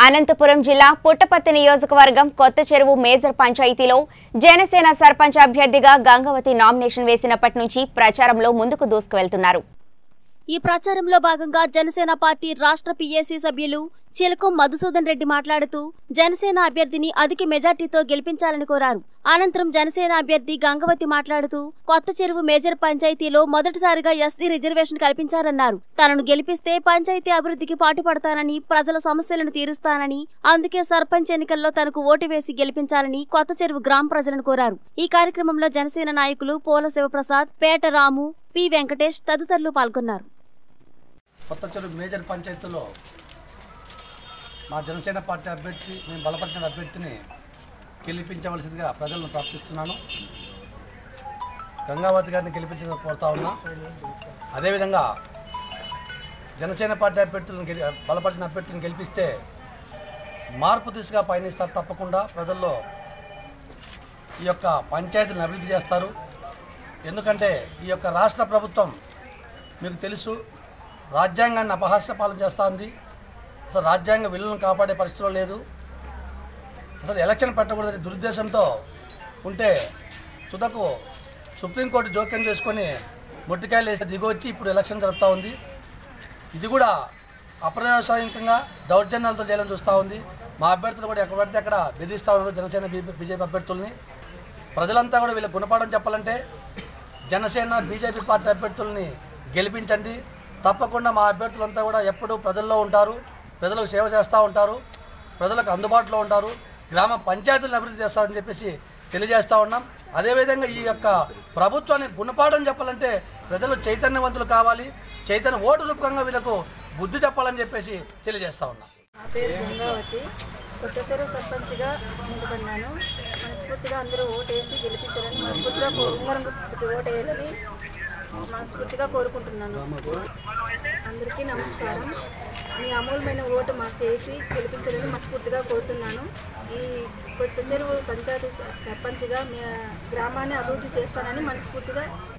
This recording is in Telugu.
అనంతపురం జిల్లా పుట్టపర్తి నియోజకవర్గం కొత్త చెరువు మేజర్ పంచాయతీలో జనసేన సర్పంచ్ అభ్యర్థిగా గంగవతి నామినేషన్ వేసినప్పటి నుంచి ప్రచారంలో ముందుకు దూసుకువెళ్తున్నారు ఈ ప్రచారంలో భాగంగా జనసేన పార్టీ రాష్ట్ర పీఏసీ సభ్యులు చిలకం మధుసూదన్ రెడ్డి మాట్లాడుతూ జనసేన అభ్యర్థిని అధిక మెజార్టీతో గెలిపించాలని కోరారు అనంతరం జనసేన అభ్యర్థి గంగవతి మాట్లాడుతూ కొత్త చెరువు మేజర్ పంచాయతీలో మొదటిసారిగా ఎస్సీ రిజర్వేషన్ కల్పించారన్నారు తనను గెలిపిస్తే పంచాయతీ అభివృద్ధికి పాటుపడతానని ప్రజల సమస్యలను తీరుస్తానని అందుకే సర్పంచ్ ఎన్నికల్లో తనకు ఓటు వేసి గెలిపించాలని కొత్త చెరువు గ్రామ ప్రజలను కోరారు ఈ కార్యక్రమంలో జనసేన నాయకులు పోల శివప్రసాద్ పేట రాము పి వెంకటేష్ తదితరులు పాల్గొన్నారు కొత్త చెరువు మేజర్ పంచాయతీలో మా జనసేన పార్టీ అభ్యర్థి మేము బలపరిచిన అభ్యర్థిని గెలిపించవలసిందిగా ప్రజలను ప్రార్థిస్తున్నాను గంగావతి గారిని గెలిపించడం కోరుతా ఉన్నా అదేవిధంగా జనసేన పార్టీ అభ్యర్థులను గెలి బలపరిచిన అభ్యర్థిని గెలిపిస్తే మార్పు దిశగా పయనిస్తారు తప్పకుండా ప్రజల్లో ఈ యొక్క పంచాయతీలను అభివృద్ధి చేస్తారు ఎందుకంటే ఈ యొక్క రాష్ట్ర ప్రభుత్వం మీకు తెలుసు రాజ్యాంగాన్ని అపహాస్య పాలన చేస్తూ ఉంది అసలు రాజ్యాంగ విలువలను కాపాడే పరిస్థితిలో లేదు అసలు ఎలక్షన్ పెట్టకూడదని దురుద్దేశంతో ఉంటే తుదకు సుప్రీంకోర్టు జోక్యం చేసుకొని ముట్టికాయలు వేసి దిగొచ్చి ఇప్పుడు ఎలక్షన్ జరుపుతూ ఉంది ఇది కూడా అప్రజాస్వామికంగా దౌర్జన్యాలతో చేయాలని చూస్తూ ఉంది మా అభ్యర్థులు కూడా ఎక్కడ పడితే అక్కడ బెదిరిస్తూ ఉన్నారు జనసేన బీ- బీజేపీ అభ్యర్థుల్ని ప్రజలంతా కూడా వీళ్ళకి గుణపాఠం చెప్పాలంటే జనసేన బీజేపీ పార్టీ అభ్యర్థుల్ని గెలిపించండి తప్పకుండా మా అభ్యర్థులంతా కూడా ఎప్పుడూ ప్రజల్లో ఉంటారు ప్రజలకు సేవ చేస్తూ ఉంటారు ప్రజలకు అందుబాటులో ఉంటారు గ్రామ పంచాయతీలను అభివృద్ధి చేస్తారని చెప్పేసి తెలియజేస్తూ ఉన్నాం అదేవిధంగా ఈ యొక్క ప్రభుత్వానికి గుణపాఠం చెప్పాలంటే ప్రజలు చైతన్యవంతులు కావాలి చైతన్య ఓటు రూపకంగా వీళ్ళకు బుద్ధి చెప్పాలని చెప్పేసి తెలియజేస్తూ ఉన్నాం నా పేరు గంగావతి కొత్తసెరు సర్పంచ్గా నిలబడినాను మనస్ఫూర్తిగా అందరూ ఓటేసి గెలిపించాలని మనస్ఫూర్తిగా కో- ఉంగరం గుర్తుకి ఓటేయాలని మనస్ఫూర్తిగా కోరుకుంటున్నాను అందరికీ నమస్కారం మీ అమూల్యమైన ఓటు మాకు వేసి గెలిపించాలని మనస్ఫూర్తిగా కోరుతున్నాను ఈ కొత్త చెరువు పంచాయతీ స- సర్పంచ్గా మీ గ్రామాన్ని అభివృద్ధి చేస్తానని మనస్ఫూర్తిగా